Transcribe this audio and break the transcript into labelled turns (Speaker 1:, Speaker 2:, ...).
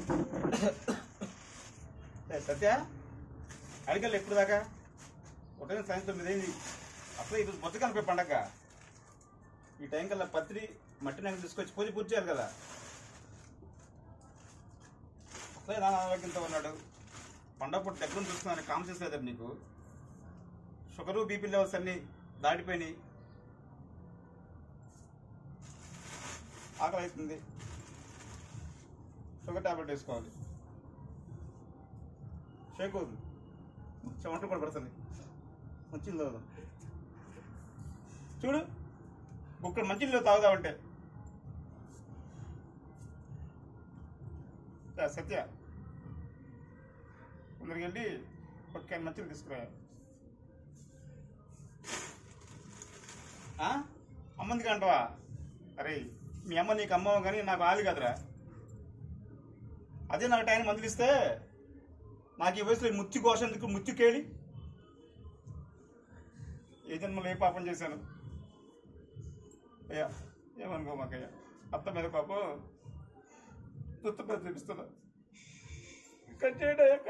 Speaker 1: ఏ, సత్య అడిగలు ఎప్పుడు దాకా ఉదయం సాయంత్రం తొమ్మిది అయింది అసలు ఈరోజు బొత్త కలిపే పండగ ఈ టైం కల్లా పత్రి మట్టి నాకు తీసుకొచ్చి పూజ పూర్తి చేయాలి కదా అసలే నా ఆరోగ్యంతో ఉన్నాడు పండగ పూట దగ్గర చూస్తున్నాను కాన్షియస్ లేదండి నీకు షుగరు బీపీ లెవెల్స్ అన్నీ దాటిపోయినాయి ఆకలి అవుతుంది షుగర్ టాబ్లెట్ వేసుకోవాలి షేక్ అవుతుంది చెమట కూడా పడుతుంది మంచిది తాగుదాం చూడు ఇక్కడ మంచి నీళ్ళు తాగుదామంటే యా, సత్య కొందరికి వెళ్ళి ఒక క్యాన్ మంచిది తీసుకురా ఆ? అమ్మందికి అంటవా అరే మీ అమ్మ నీకు అమ్మవు కానీ నాకు ఆలి కదరా అదే నాకు టైం మందులు ఇస్తే నాకు ఈ వయసులో ఈ ముత్తి కోసం ఎందుకు ముత్తి కేಳಿ ఏ జన్మలో ఏ పాపం చేశాను అయ్యా ఏమనుకో మాకయ్యా అత్త మీద పాపం తుత్త మీద చూపిస్తున్నా కట్ చేయడం